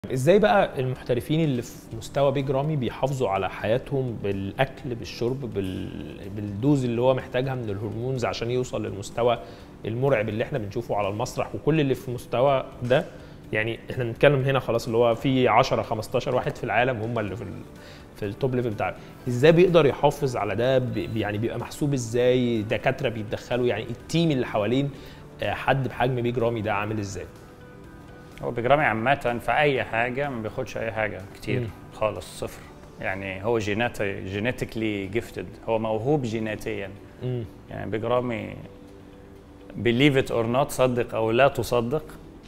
ازاي بقى المحترفين اللي في مستوى بيج رامي بيحافظوا على حياتهم بالاكل بالشرب بال... بالدوز اللي هو محتاجها من الهرمونز عشان يوصل للمستوى المرعب اللي احنا بنشوفه على المسرح وكل اللي في المستوى ده يعني احنا بنتكلم هنا خلاص اللي هو في 10 15 واحد في العالم هم اللي في ال... في التوب ليفل بتاعه ازاي بيقدر يحافظ على ده ب... يعني بيبقى محسوب ازاي دكاتره بيتدخلوا يعني التيم اللي حوالين آه، حد بحجم بيج رامي ده عامل ازاي هو بيجرامي عامة في أي حاجة ما بياخدش أي حاجة كتير مم. خالص صفر يعني هو جيناتي جينيتيكلي جيفتد هو موهوب جيناتيا امم يعني بيجرامي believe it or not صدق أو لا تصدق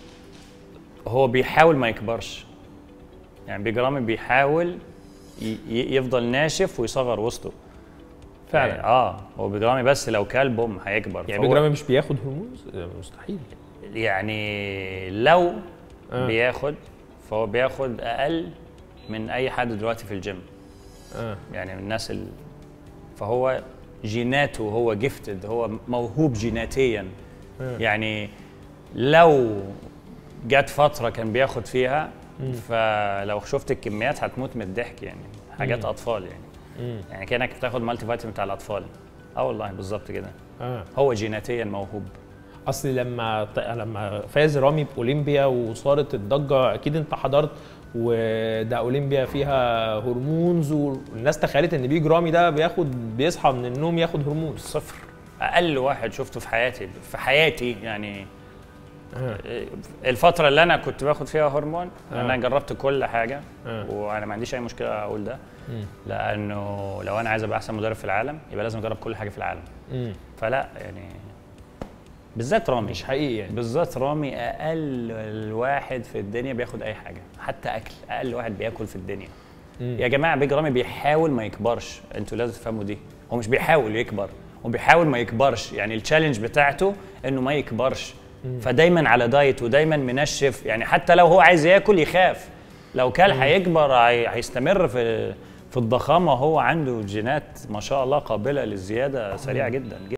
هو بيحاول ما يكبرش يعني بيجرامي بيحاول ي- ي- يفضل ناشف ويصغر وسطه فعلا. يعني اه هو بيجرامي بس لو كل بوم هيكبر يعني فهو- بيج رامي مش بياخد هرمونز آه، مستحيل يعني لو آه. بياخد فهو بياخد اقل من اي حد دلوقتي في الجيم اه يعني من الناس ال... فهو جيناته هو جيفتد هو موهوب جيناتيا آه. يعني لو جت فتره كان بياخد فيها فلو شفت الكميات هتموت من الضحك يعني حاجات مم. اطفال يعني امم يعني كانك بتاخد مالتي فيتامين بتاع الاطفال اه والله بالظبط كده اه هو جيناتيا موهوب اصل لما ط- لما فاز رامي باولمبيا وصارت الضجه اكيد انت حضرت وده اولمبيا فيها هرمونز والناس تخيلت ان بيج رامي ده بياخد بيصحى من النوم ياخد هرمونز صفر اقل واحد شفته في حياتي في حياتي يعني آه. الفتره اللي انا كنت باخد فيها هرمون آه. انا جربت كل حاجه آه. وانا ما عنديش اي مشكله اقول ده مم. لانه لو انا عايز ابقى احسن مدرب في العالم يبقى لازم اجرب كل حاجه في العالم مم. فلا يعني بالذات رامي مش حقيقي يعني بالذات رامي اقل الواحد في الدنيا بياخد اي حاجه حتى اكل اقل واحد بياكل في الدنيا مم. يا جماعه بيج رامي بيحاول ما يكبرش انتوا لازم تفهموا دي هو مش بيحاول يكبر هو بيحاول ما يكبرش يعني التشالنج بتاعته انه ما يكبرش فدايما على دايت ودايما منشف يعني حتى لو هو عايز ياكل يخاف لو كل هيكبر هي- هيستمر في في الضخامه هو عنده جينات ما شاء الله قابله للزياده سريعه جدا